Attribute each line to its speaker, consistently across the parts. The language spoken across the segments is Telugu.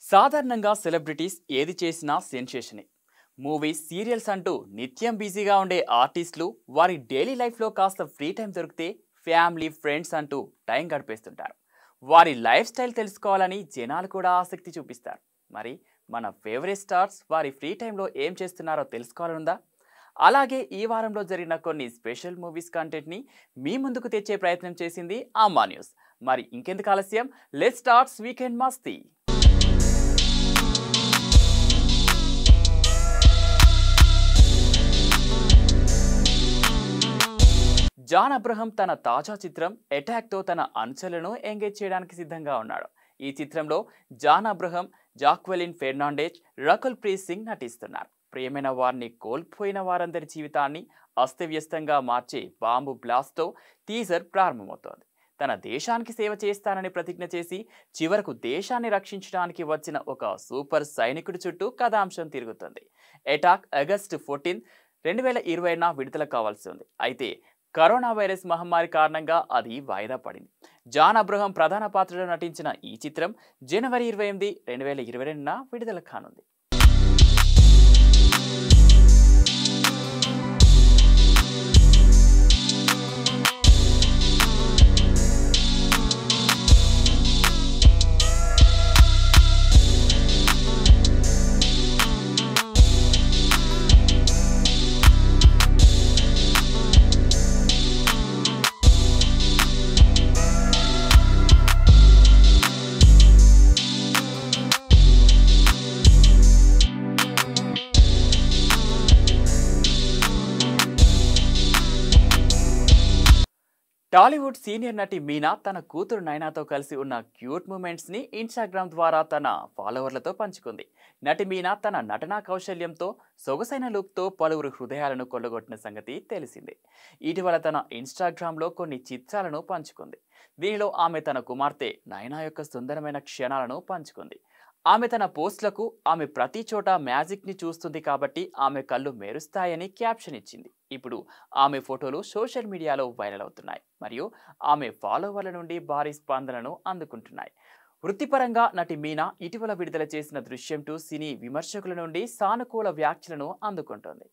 Speaker 1: సాధారణంగా సెలబ్రిటీస్ ఏది చేసినా సెన్సేషనే మూవీస్ సీరియల్స్ అంటూ నిత్యం బిజీగా ఉండే ఆర్టిస్టులు వారి డైలీ లైఫ్లో కాస్త ఫ్రీ టైం దొరికితే ఫ్యామిలీ ఫ్రెండ్స్ అంటూ టైం గడిపేస్తుంటారు వారి లైఫ్ స్టైల్ తెలుసుకోవాలని జనాలు కూడా ఆసక్తి చూపిస్తారు మరి మన ఫేవరెట్ స్టార్స్ వారి ఫ్రీ టైంలో ఏం చేస్తున్నారో తెలుసుకోవాలనుందా అలాగే ఈ వారంలో జరిగిన కొన్ని స్పెషల్ మూవీస్ కంటెంట్ని మీ ముందుకు తెచ్చే ప్రయత్నం చేసింది అమ్మా న్యూస్ మరి ఇంకెందుకు ఆలస్యం లెట్ స్టార్ట్స్ వీకెండ్ మస్తీ జాన్ అబ్రహం తన తాజా చిత్రం అటాక్తో తన అనుచరులను ఎంగేజ్ చేయడానికి సిద్ధంగా ఉన్నాడు ఈ చిత్రంలో జాన్ అబ్రహం జాక్వెలిన్ ఫెర్నాండేజ్ రకుల్ ప్రీత్ సింగ్ నటిస్తున్నారు ప్రియమైన వారిని కోల్పోయిన వారందరి జీవితాన్ని అస్తవ్యస్తంగా మార్చే బాంబు బ్లాస్ట్తో టీజర్ ప్రారంభమవుతోంది తన దేశానికి సేవ చేస్తానని ప్రతిజ్ఞ చేసి చివరకు దేశాన్ని రక్షించడానికి వచ్చిన ఒక సూపర్ సైనికుడి చుట్టూ కథాంశం తిరుగుతుంది ఎటాక్ ఆగస్టు ఫోర్టీన్ రెండు వేల ఇరవైన విడుదల కావాల్సి ఉంది అయితే కరోనా వైరస్ మహమ్మారి కారణంగా అది వాయిదా పడింది జాన్ అబ్రహం ప్రధాన పాత్రలో నటించిన ఈ చిత్రం జనవరి ఇరవై ఎనిమిది రెండు వేల ఇరవై రెండున విడుదల కానుంది టాలీవుడ్ సీనియర్ నటి మీనా తన కూతురు నైనాతో కలిసి ఉన్న క్యూట్ మూమెంట్స్ని ఇన్స్టాగ్రామ్ ద్వారా తన ఫాలోవర్లతో పంచుకుంది నటి మీనా తన నటనా కౌశల్యంతో సొగసైన లుక్తో పలువురు హృదయాలను కొల్లగొట్టిన సంగతి తెలిసిందే ఇటీవల తన ఇన్స్టాగ్రామ్లో కొన్ని చిత్రాలను పంచుకుంది దీనిలో ఆమె తన కుమార్తె నైనా యొక్క సుందరమైన క్షణాలను పంచుకుంది ఆమె తన పోస్ట్లకు ఆమె ప్రతి చోట మ్యాజిక్ని చూస్తుంది కాబట్టి ఆమె కళ్ళు మెరుస్తాయని క్యాప్షన్ ఇచ్చింది ఇప్పుడు ఆమె ఫోటోలు సోషల్ మీడియాలో వైరల్ అవుతున్నాయి మరియు ఆమె ఫాలోవర్ల నుండి భారీ స్పందనను అందుకుంటున్నాయి వృత్తిపరంగా నటి మీనా ఇటీవల విడుదల చేసిన దృశ్యం టు సినీ విమర్శకుల నుండి సానుకూల వ్యాఖ్యలను అందుకుంటోంది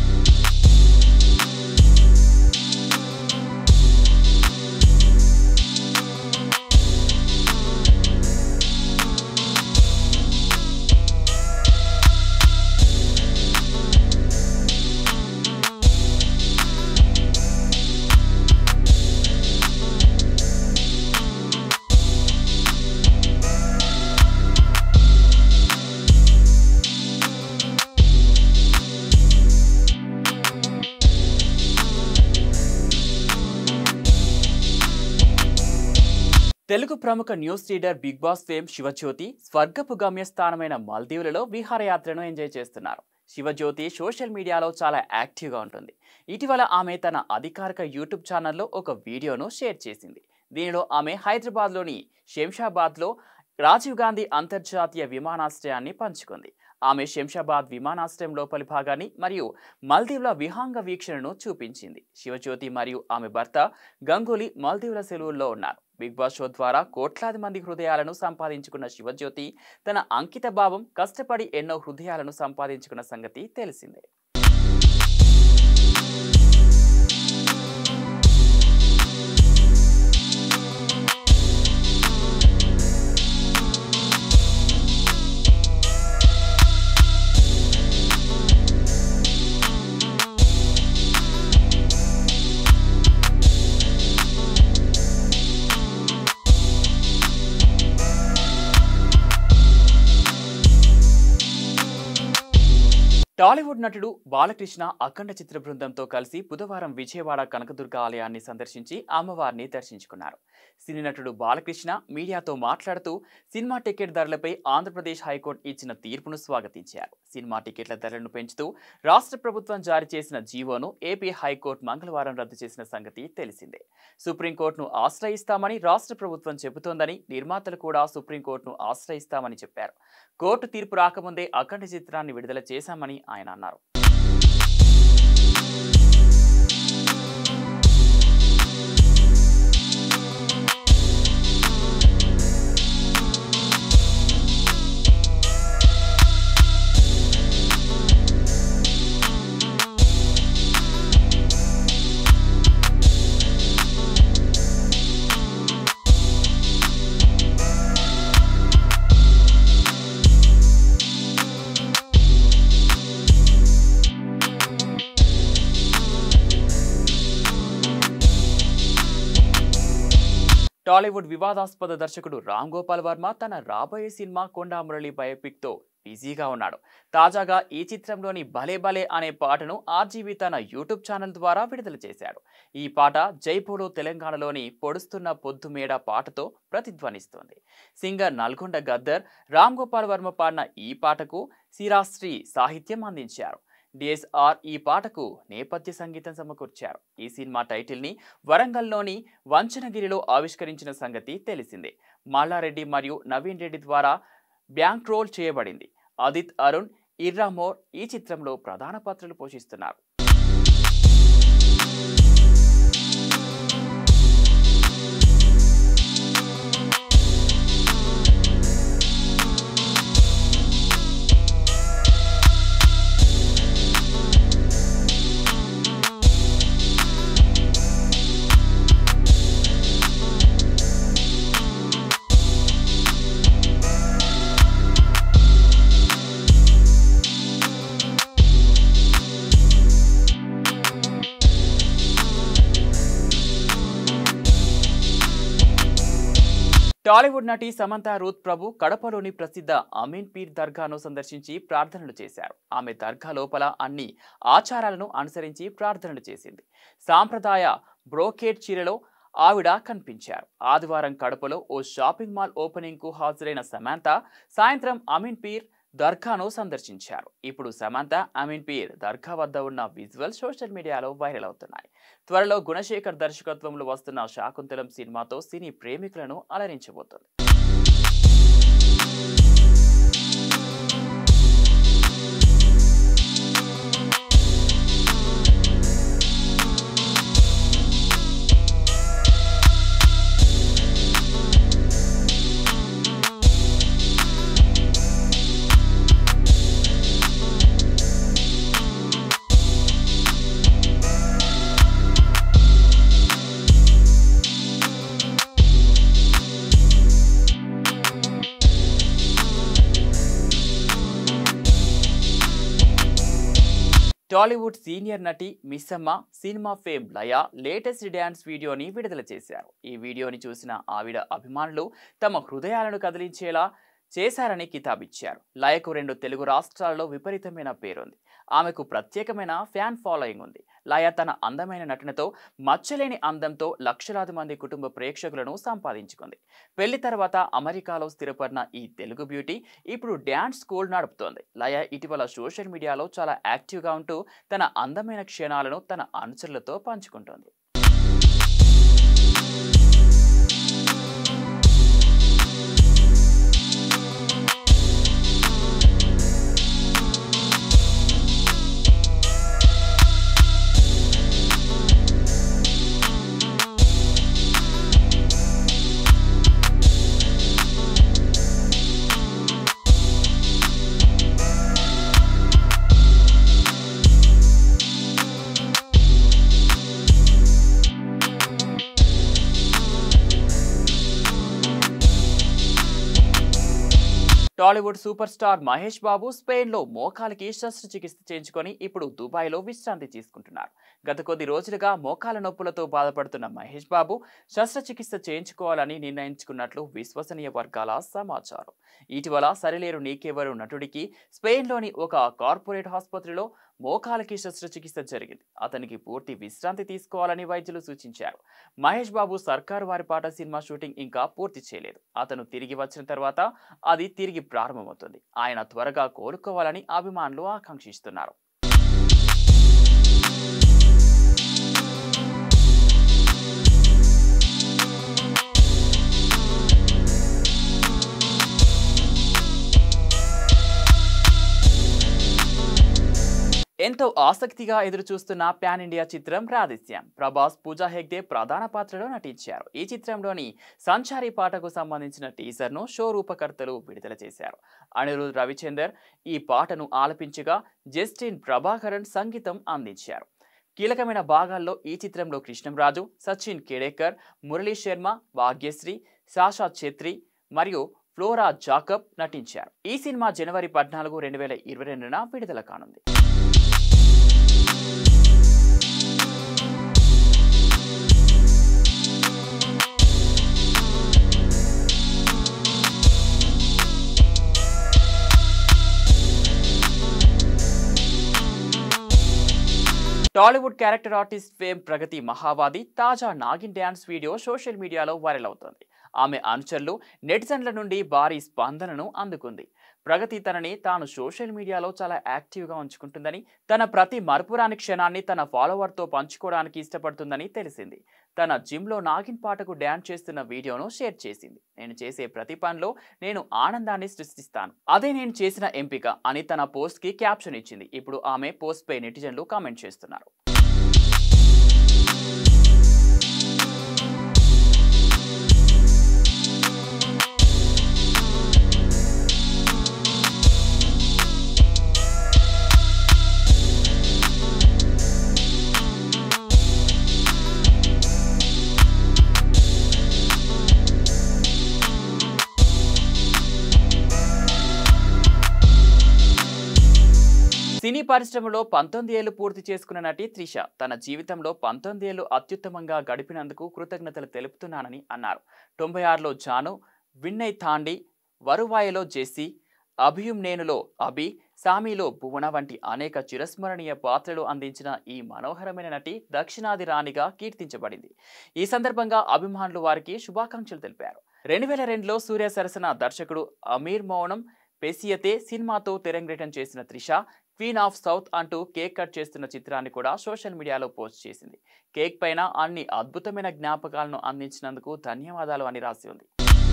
Speaker 1: తెలుగు ప్రముఖ news reader Bigg Boss fame Shivajyothi స్వర్గపు గమ్యస్థానమైన మాల్దీవులలో విహారయాత్రను ఎంజాయ్ చేస్తున్నారు శివజ్యోతి సోషల్ మీడియాలో చాలా యాక్టివ్గా ఉంటుంది ఇటీవల ఆమె తన అధికారిక యూట్యూబ్ ఛానల్లో ఒక వీడియోను షేర్ చేసింది దీనిలో ఆమె హైదరాబాద్లోని శంషాబాద్లో రాజీవ్ గాంధీ అంతర్జాతీయ విమానాశ్రయాన్ని పంచుకుంది ఆమె శంషాబాద్ విమానాశ్రయం లోపలి భాగాన్ని మరియు మల్దీవుల విహాంగ వీక్షణను చూపించింది శివజ్యోతి మరియు ఆమె భర్త గంగూలీ మాల్దీవుల సెలవుల్లో ఉన్నారు బిగ్ బాస్ షో ద్వారా కోట్లాది మంది హృదయాలను సంపాదించుకున్న శివజ్యోతి తన అంకిత భావం కష్టపడి ఎన్నో హృదయాలను సంపాదించుకున్న సంగతి తెలిసిందే టాలీవుడ్ నటుడు బాలకృష్ణ అఖండ చిత్ర బృందంతో కలిసి బుధవారం విజయవాడ కనకదుర్గ ఆలయాన్ని సందర్శించి అమ్మవారిని దర్శించుకున్నారు సినీ నటుడు బాలకృష్ణ మీడియాతో మాట్లాడుతూ సినిమా టికెట్ ధరలపై ఆంధ్రప్రదేశ్ హైకోర్టు ఇచ్చిన తీర్పును స్వాగతించారు సినిమా టికెట్ల ధరలను పెంచుతూ రాష్ట్ర ప్రభుత్వం జారీ చేసిన జీవోను ఏపీ హైకోర్టు మంగళవారం రద్దు చేసిన సంగతి తెలిసిందే సుప్రీంకోర్టును ఆశ్రయిస్తామని రాష్ట్ర ప్రభుత్వం చెబుతోందని నిర్మాతలు కూడా సుప్రీంకోర్టును ఆశ్రయిస్తామని చెప్పారు కోర్టు తీర్పు రాకముందే అఖండ చిత్రాన్ని విడుదల చేశామని ఆయన అన్నారు టాలీవుడ్ వివాదాస్పద దర్శకుడు రామ్ గోపాల్ వర్మ తన రాబోయే సినిమా కొండా మురళి బయోపిక్తో బిజీగా ఉన్నాడు తాజాగా ఈ చిత్రంలోని భలే భలే అనే పాటను ఆర్జీవి తన యూట్యూబ్ ఛానల్ ద్వారా విడుదల చేశాడు ఈ పాట జైపూరు తెలంగాణలోని పొడుస్తున్న పొద్దుమేడ పాటతో ప్రతిధ్వనిస్తోంది సింగర్ నల్గొండ గద్దర్ రామ్ గోపాల్ వర్మ పాడిన ఈ పాటకు సిరాశ్రీ సాహిత్యం అందించారు డిఎస్ఆర్ ఈ పాటకు నేపథ్య సంగీతం సమకూర్చారు ఈ సినిమా టైటిల్ని వరంగల్లోని వంచనగిరిలో ఆవిష్కరించిన సంగతి తెలిసిందే మల్లారెడ్డి మరియు నవీన్ రెడ్డి ద్వారా బ్యాంక్ రోల్ చేయబడింది అదిత్ అరుణ్ ఇర్రామోర్ ఈ చిత్రంలో ప్రధాన పాత్రలు పోషిస్తున్నారు టాలీవుడ్ నటి సమంత రూత్ ప్రభు కడపలోని ప్రసిద్ధ అమీన్ పీర్ దర్గాను సందర్శించి ప్రార్థనలు చేశారు ఆమె దర్గా లోపల అన్ని ఆచారాలను అనుసరించి ప్రార్థనలు చేసింది సాంప్రదాయ బ్రోకేడ్ చీరలో ఆవిడ కనిపించారు ఆదివారం కడపలో ఓ షాపింగ్ మాల్ ఓపెనింగ్ కు హాజరైన సమాంత సాయంత్రం అమీన్ పీర్ దర్గాను సందర్శించారు ఇప్పుడు సమంత అమీన్ పీర్ దర్గా వద్ద ఉన్న విజువల్ సోషల్ మీడియాలో వైరల్ అవుతున్నాయి త్వరలో గుణశేఖర్ దర్శకత్వంలో వస్తున్న శాకుంతలం సినిమాతో సినీ ప్రేమికులను అలరించబోతోంది టాలీవుడ్ సీనియర్ నటి Missamma cinema fame Laya latest dance వీడియోని విడుదల చేశారు ఈ వీడియోని చూసిన ఆవిడ అభిమానులు తమ హృదయాలను కదిలించేలా చేశారని కితాబిచ్చారు లయకు రెండు తెలుగు రాష్ట్రాల్లో విపరీతమైన పేరుంది ఆమెకు ప్రత్యేకమైన ఫ్యాన్ ఫాలోయింగ్ ఉంది లయ తన అందమైన నటనతో మచ్చలేని అందంతో లక్షలాది మంది కుటుంబ ప్రేక్షకులను సంపాదించుకుంది పెళ్లి తర్వాత అమెరికాలో స్థిరపడిన ఈ తెలుగు బ్యూటీ ఇప్పుడు డ్యాన్స్ స్కూల్ నడుపుతోంది లయ ఇటీవల సోషల్ మీడియాలో చాలా యాక్టివ్గా ఉంటూ తన అందమైన క్షణాలను తన అనుచరులతో పంచుకుంటోంది టాలీవుడ్ సూపర్ స్టార్ మహేష్ బాబు స్పెయిన్లో మోకాలికి శస్త్రచికిత్స చేయించుకొని ఇప్పుడు దుబాయ్లో విశ్రాంతి తీసుకుంటున్నారు గత కొద్ది రోజులుగా మోకాల నొప్పులతో బాధపడుతున్న మహేష్ బాబు శస్త్రచికిత్స చేయించుకోవాలని నిర్ణయించుకున్నట్లు విశ్వసనీయ వర్గాల సమాచారం ఇటీవల సరిలేరు నీకెవరు నటుడికి స్పెయిన్లోని ఒక కార్పొరేట్ ఆసుపత్రిలో మోకాలకి శస్త్రచికిత్స జరిగింది అతనికి పూర్తి విశ్రాంతి తీసుకోవాలని వైద్యులు సూచించారు మహేష్ బాబు సర్కారు వారి పాట సినిమా షూటింగ్ ఇంకా పూర్తి చేయలేదు అతను తిరిగి వచ్చిన తర్వాత అది తిరిగి ప్రారంభమవుతుంది ఆయన త్వరగా కోలుకోవాలని అభిమానులు ఆకాంక్షిస్తున్నారు ఎంతో ఆసక్తిగా ఎదురుచూస్తున్న ప్యాన్ ఇండియా చిత్రం రాధిస్యం ప్రభాస్ పూజా హెగ్డే ప్రధాన పాత్రలో నటించారు ఈ చిత్రంలోని సంచారి పాటకు సంబంధించిన టీజర్ను షో రూపకర్తలు విడుదల చేశారు అనిరుద్ రవిచందర్ ఈ పాటను ఆలపించగా జస్టిన్ ప్రభాకరన్ సంగీతం అందించారు కీలకమైన భాగాల్లో ఈ చిత్రంలో కృష్ణంరాజు సచిన్ కేడేకర్ మురళీ శర్మ భాగ్యశ్రీ సాషా ఛేత్రి మరియు ఫ్లోరా జాకబ్ నటించారు ఈ సినిమా జనవరి పద్నాలుగు రెండు వేల ఇరవై రెండున విడుదల కానుంది Tollywood character artist fame Pragathi Mahavadi తాజా నాగిన్ డ్యాన్స్ వీడియో సోషల్ మీడియాలో వైరల్ అవుతోంది ఆమె అనుచరులు నెటిజన్ల నుండి భారీ స్పందనను అందుకుంది ప్రగతి తనని తాను సోషల్ మీడియాలో చాలా యాక్టివ్గా ఉంచుకుంటుందని తన ప్రతి మరపురాని క్షణాన్ని తన ఫాలోవర్తో పంచుకోవడానికి ఇష్టపడుతుందని తెలిసింది తన జిమ్లో నాగిన్ పాటకు డ్యాన్స్ చేస్తున్న వీడియోను షేర్ చేసింది నేను చేసే ప్రతి పనిలో నేను ఆనందాన్ని సృష్టిస్తాను అదే నేను చేసిన ఎంపిక అని తన పోస్ట్కి క్యాప్షన్ ఇచ్చింది ఇప్పుడు ఆమె పోస్ట్పై నెటిజన్లు కామెంట్ చేస్తున్నారు సినీ పరిశ్రమలో పంతొమ్మిది ఏళ్లు పూర్తి చేసుకున్న నటి త్రిష తన జీవితంలో పంతొమ్మిది ఏళ్లు అత్యుత్తమంగా గడిపినందుకు కృతజ్ఞతలు తెలుపుతున్నానని అన్నారు తొంభై ఆరులో జాను విన్నయ్ థాండి వరువాయలో జెస్సీ అభియుం నేనులో అభి సామీలో భువన వంటి అనేక చిరస్మరణీయ పాత్రలు అందించిన ఈ మనోహరమైన నటి దక్షిణాది రాణిగా కీర్తించబడింది ఈ సందర్భంగా అభిమానులు వారికి శుభాకాంక్షలు తెలిపారు రెండు వేల రెండులో సూర్య సరసన దర్శకుడు అమీర్ మౌనం పెసియతే సినిమాతో తెరంగేటం చేసిన త్రిష క్వీన్ ఆఫ్ సౌత్ అంటూ కేక్ కట్ చేస్తున్న చిత్రాన్ని కూడా సోషల్ మీడియాలో పోస్ట్ చేసింది కేక్ పైన అన్ని అద్భుతమైన జ్ఞాపకాలను అందించినందుకు ధన్యవాదాలు అని రాసి ఉంది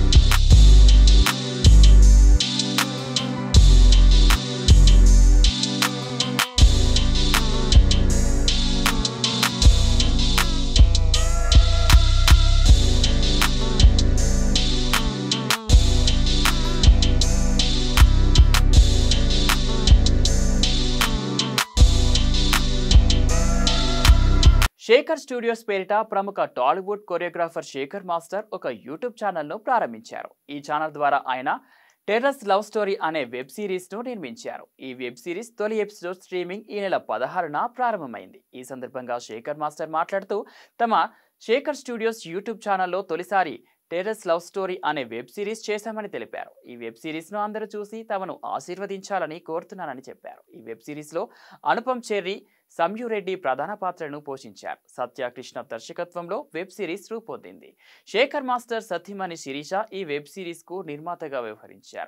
Speaker 1: శేఖర్ స్టూడియోస్ పేరిట ప్రముఖ టాలీవుడ్ కొరియోగ్రాఫర్ శేఖర్ మాస్టర్ ఒక యూట్యూబ్ ఛానల్ను ప్రారంభించారు ఈ ఛానల్ ద్వారా ఆయన టెర్రస్ లవ్ స్టోరీ అనే వెబ్ సిరీస్ను నిర్మించారు ఈ వెబ్ సిరీస్ తొలి ఎపిసోడ్ స్ట్రీమింగ్ ఈ నెల పదహారున ప్రారంభమైంది ఈ సందర్భంగా శేఖర్ మాస్టర్ మాట్లాడుతూ తమ శేఖర్ స్టూడియోస్ యూట్యూబ్ ఛానల్లో తొలిసారి టెర్రస్ లవ్ స్టోరీ అనే వెబ్ సిరీస్ చేశామని తెలిపారు ఈ వెబ్ సిరీస్ను అందరూ చూసి తమను ఆశీర్వదించాలని కోరుతున్నానని చెప్పారు ఈ వెబ్ సిరీస్లో అనుపమ్ చెర్రీ సంయురెడ్డి ప్రధాన పాత్రను పోషించారు సత్యకృష్ణ దర్శకత్వంలో వెబ్ సిరీస్ రూపొందింది శేఖర్ మాస్టర్ సత్యమణి శిరీష ఈ వెబ్ సిరీస్కు నిర్మాతగా వ్యవహరించారు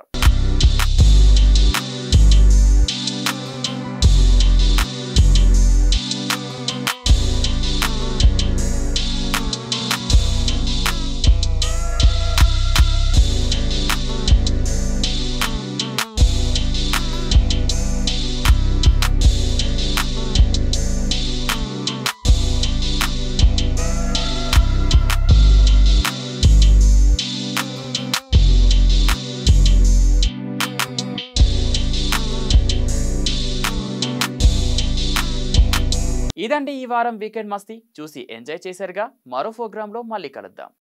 Speaker 1: ఇదండి ఈ వారం వీకెండ్ మస్తీ చూసి ఎంజాయ్ చేశారుగా మరో ప్రోగ్రాంలో మళ్ళీ కలుద్దాం